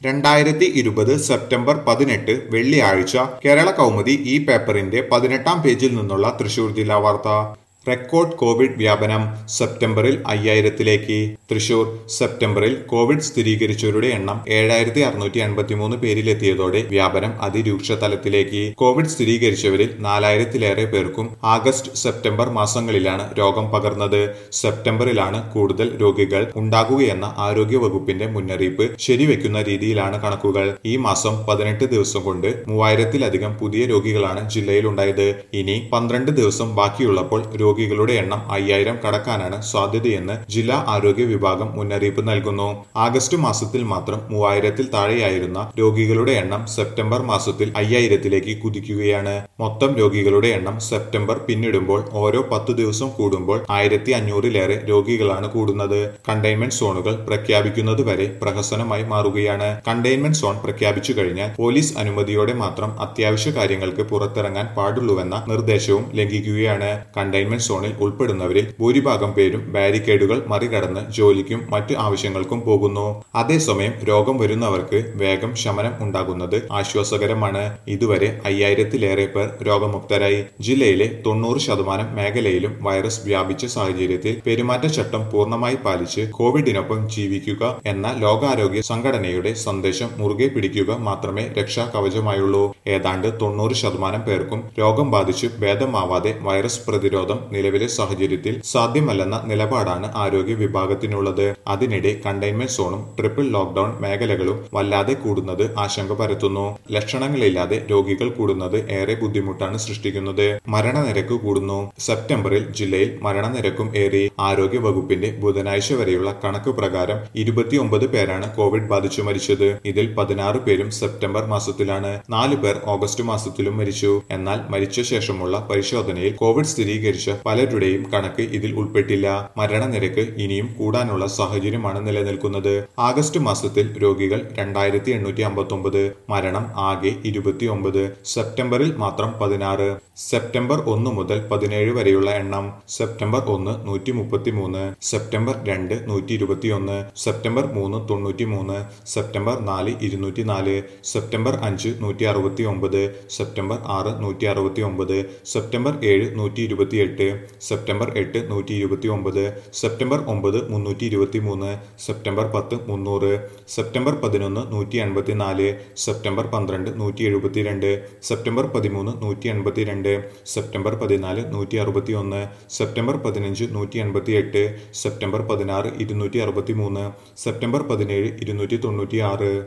രണ്ടായിരത്തി ഇരുപത് സെപ്റ്റംബർ പതിനെട്ട് വെള്ളിയാഴ്ച കേരള കൗമുദി ഈ പേപ്പറിന്റെ പതിനെട്ടാം പേജിൽ നിന്നുള്ള തൃശൂർ ജില്ലാ വാർത്ത റെക്കോർഡ് കോവിഡ് വ്യാപനം സെപ്റ്റംബറിൽ അയ്യായിരത്തിലേക്ക് തൃശൂർ സെപ്റ്റംബറിൽ കോവിഡ് സ്ഥിരീകരിച്ചവരുടെ എണ്ണം ഏഴായിരത്തി അറുന്നൂറ്റി എൺപത്തി മൂന്ന് പേരിലെത്തിയതോടെ വ്യാപനം അതിരൂക്ഷ തലത്തിലേക്ക് കോവിഡ് സ്ഥിരീകരിച്ചവരിൽ നാലായിരത്തിലേറെ പേർക്കും ആഗസ്റ്റ് സെപ്റ്റംബർ മാസങ്ങളിലാണ് രോഗം പകർന്നത് സെപ്റ്റംബറിലാണ് കൂടുതൽ രോഗികൾ ഉണ്ടാകുകയെന്ന ആരോഗ്യ വകുപ്പിന്റെ മുന്നറിയിപ്പ് ശരിവെക്കുന്ന രീതിയിലാണ് കണക്കുകൾ ഈ മാസം പതിനെട്ട് ദിവസം കൊണ്ട് മൂവായിരത്തിലധികം പുതിയ രോഗികളാണ് ജില്ലയിലുണ്ടായത് ഇനി പന്ത്രണ്ട് ദിവസം ബാക്കിയുള്ളപ്പോൾ രോഗികളുടെ എണ്ണം അയ്യായിരം കടക്കാനാണ് സാധ്യതയെന്ന് ജില്ലാ ആരോഗ്യ വിഭാഗം മുന്നറിയിപ്പ് നൽകുന്നു ആഗസ്റ്റ് മാസത്തിൽ മാത്രം മൂവായിരത്തിൽ താഴെയായിരുന്ന രോഗികളുടെ എണ്ണം സെപ്റ്റംബർ മാസത്തിൽ അയ്യായിരത്തിലേക്ക് കുതിക്കുകയാണ് മൊത്തം രോഗികളുടെ എണ്ണം സെപ്റ്റംബർ പിന്നിടുമ്പോൾ ഓരോ പത്ത് ദിവസം കൂടുമ്പോൾ ആയിരത്തി അഞ്ഞൂറിലേറെ രോഗികളാണ് കൂടുന്നത് കണ്ടെയ്ൻമെന്റ് സോണുകൾ പ്രഖ്യാപിക്കുന്നത് വരെ പ്രഹസനമായി മാറുകയാണ് കണ്ടെയ്ൻമെന്റ് സോൺ പ്രഖ്യാപിച്ചു കഴിഞ്ഞാൽ പോലീസ് അനുമതിയോടെ മാത്രം അത്യാവശ്യ കാര്യങ്ങൾക്ക് പുറത്തിറങ്ങാൻ പാടുള്ളൂവെന്ന നിർദ്ദേശവും ലംഘിക്കുകയാണ് കണ്ടെയ്ൻമെന്റ് സോണിൽ ഉൾപ്പെടുന്നവരിൽ ഭൂരിഭാഗം പേരും ബാരിക്കേഡുകൾ മറികടന്ന് ജോലിക്കും മറ്റ് ആവശ്യങ്ങൾക്കും പോകുന്നു അതേസമയം രോഗം വരുന്നവർക്ക് വേഗം ശമനം ഉണ്ടാകുന്നത് ആശ്വാസകരമാണ് ഇതുവരെ അയ്യായിരത്തിലേറെ പേർ രോഗമുക്തരായി ജില്ലയിലെ തൊണ്ണൂറ് ശതമാനം മേഖലയിലും വൈറസ് വ്യാപിച്ച സാഹചര്യത്തിൽ പെരുമാറ്റച്ചട്ടം പൂർണ്ണമായി പാലിച്ച് കോവിഡിനൊപ്പം ജീവിക്കുക എന്ന ലോകാരോഗ്യ സംഘടനയുടെ സന്ദേശം മുറുകെ പിടിക്കുക മാത്രമേ രക്ഷാ കവചമായുള്ളൂ ഏതാണ്ട് തൊണ്ണൂറ് ശതമാനം പേർക്കും രോഗം ബാധിച്ച് ഭേദമാവാതെ വൈറസ് പ്രതിരോധം നിലവിലെ സാഹചര്യത്തിൽ സാധ്യമല്ലെന്ന നിലപാടാണ് ആരോഗ്യ വിഭാഗത്തിനുള്ളത് അതിനിടെ കണ്ടെയ്ൻമെന്റ് സോണും ട്രിപ്പിൾ ലോക്ഡൌൺ മേഖലകളും വല്ലാതെ കൂടുന്നത് ആശങ്ക പരത്തുന്നു ലക്ഷണങ്ങളില്ലാതെ രോഗികൾ കൂടുന്നത് ഏറെ ബുദ്ധിമുട്ടാണ് സൃഷ്ടിക്കുന്നത് മരണനിരക്ക് കൂടുന്നു സെപ്റ്റംബറിൽ ജില്ലയിൽ മരണനിരക്കും ഏറി ആരോഗ്യ വകുപ്പിന്റെ ബുധനാഴ്ച വരെയുള്ള കണക്ക് പ്രകാരം ഇരുപത്തിയൊമ്പത് പേരാണ് കോവിഡ് ബാധിച്ചു മരിച്ചത് ഇതിൽ പതിനാറ് പേരും സെപ്റ്റംബർ മാസത്തിലാണ് നാല് പേർ ഓഗസ്റ്റ് മാസത്തിലും മരിച്ചു എന്നാൽ മരിച്ച ശേഷമുള്ള പരിശോധനയിൽ കോവിഡ് സ്ഥിരീകരിച്ച പലരുടെയും കണക്ക് ഇതിൽ ഉൾപ്പെട്ടില്ല മരണനിരക്ക് ഇനിയും കൂടാനുള്ള സാഹചര്യമാണ് നിലനിൽക്കുന്നത് ആഗസ്റ്റ് മാസത്തിൽ രോഗികൾ രണ്ടായിരത്തി എണ്ണൂറ്റി അമ്പത്തി ഒമ്പത് മരണം ആകെ ഇരുപത്തിയൊമ്പത് സെപ്റ്റംബറിൽ മാത്രം പതിനാറ് സെപ്റ്റംബർ ഒന്ന് മുതൽ പതിനേഴ് വരെയുള്ള എണ്ണം സെപ്റ്റംബർ ഒന്ന് നൂറ്റി മുപ്പത്തി മൂന്ന് സെപ്റ്റംബർ രണ്ട് നൂറ്റി ഇരുപത്തിയൊന്ന് സെപ്റ്റംബർ മൂന്ന് തൊണ്ണൂറ്റി മൂന്ന് സെപ്റ്റംബർ നാല് ഇരുന്നൂറ്റി നാല് സെപ്റ്റംബർ അഞ്ച് നൂറ്റി അറുപത്തി ഒമ്പത് സെപ്റ്റംബർ ആറ് നൂറ്റി അറുപത്തി ഒമ്പത് സെപ്റ്റംബർ ഏഴ് നൂറ്റി ഇരുപത്തിയെട്ട് സെപ്റ്റംബർ എട്ട് നൂറ്റി ഇരുപത്തി ഒമ്പത് സെപ്റ്റംബർ ഒമ്പത് മുന്നൂറ്റി ഇരുപത്തി മൂന്ന് സെപ്റ്റംബർ പത്ത് മുന്നൂറ് സെപ്റ്റംബർ പതിനൊന്ന് നൂറ്റി എൺപത്തി നാല് സെപ്റ്റംബർ പന്ത്രണ്ട് നൂറ്റി എഴുപത്തിരണ്ട് സെപ്റ്റംബർ പതിമൂന്ന് നൂറ്റി എൺപത്തിരണ്ട് സെപ്റ്റംബർ പതിനാല് നൂറ്റി അറുപത്തി ഒന്ന് സെപ്റ്റംബർ പതിനഞ്ച് നൂറ്റി എൺപത്തി എട്ട് സെപ്റ്റംബർ പതിനാറ് ഇരുന്നൂറ്റി അറുപത്തി മൂന്ന് സെപ്റ്റംബർ പതിനേഴ് ഇരുന്നൂറ്റി തൊണ്ണൂറ്റി ആറ്